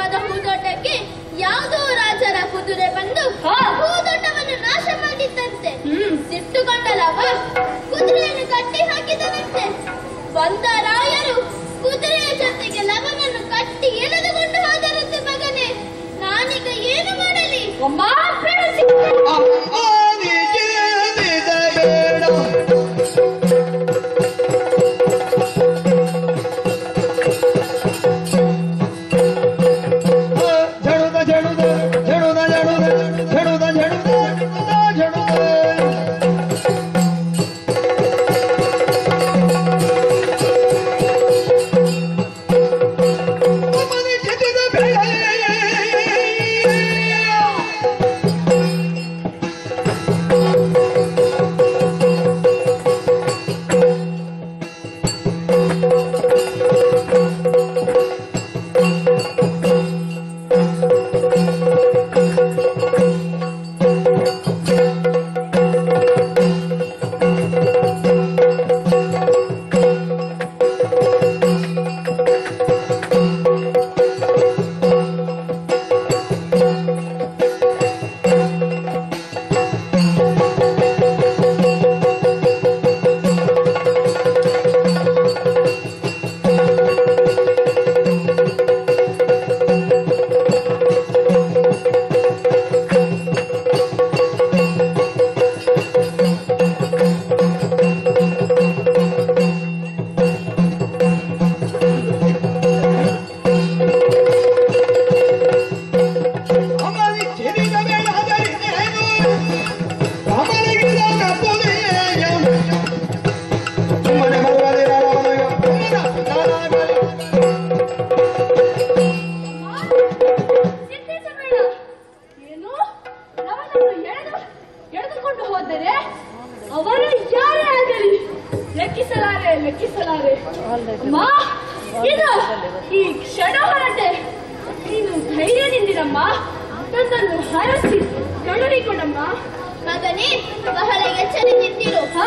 ಪವಿತ್ರವಾದ ಹೂದೋಟಕ್ಕೆ ಯಾವುದೋ ರಾಜರ ಕುದುರೆ ಬಂದು ಹಾ. ಹೂದೋಟವನ್ನು ನಾಶ ಮಾಡಿದ್ದಂತೆ ಹ್ಮ್. ಸಿಟ್ಟುಕೊಂಡ ಲವ ಕುದುರೆಯನ್ನು ಕಟ್ಟಿ ಹಾಕಿದನಂತೆ ಬಂದ ರಾಯರು ಕುದುರೆಯ ಜೊತೆಗೆ ಲವನನ್ನು ಕಟ್ಟಿ ಎಳೆದುಕೊಂಡು ಹೋದರಂತೆ ಮಗನೇ ನಾನೀಗ ಏನು ಮಾಡಲಿ ಅಮ್ಮ ಪ್ರೇಯಸಿ ಅಮ್ಮನಿಗೆ ನಿಜಬೇಡ ಜಡುದ ಜಡುದ ಜಡುದ ಜಡುದ ಜಡುದ ಜಡುದ ಜಡುದ ಅಮ್ಮನಿ ಕೆತ್ತಿದ ಬೇಡ ಅಮ್ಮನಿ ಕೆತ್ತಿದ ಬೇಡ ಅದರಿದ್ದೇನು ಅಮ್ಮನಿಗೆ ತಪ್ಪುದೇನು ಸುಮ್ಮನೆ ಬರುವುದಿಲ್ಲ ಅವನಿಗೆ. ಚಿಂತಿಸಬೇಡ ಏನು ಲವನನ್ನು ಎಳೆದು ಎಳೆದುಕೊಂಡು ಹೋದರೆ ಅವರು ಯಾರೇ ಆಗಲಿ ಲೆಕ್ಕಿಸಲಾರೆ ಲೆಕ್ಕಿಸಲಾರೆ ಅಮ್ಮ ಇದು ಈ ಕ್ಷಣ ಹೊರಟೆ ನೀನು ಧೈರ್ಯದಿಂದಿರಮ್ಮ ನನ್ನನ್ನು ಹರಸಿ ಕಳುಹಿಕೊಡಮ್ಮ ಮಗನೇ ಬಹಳ ಎಚ್ಚರಿಕೆಯಿಂದಿರು ಹಾ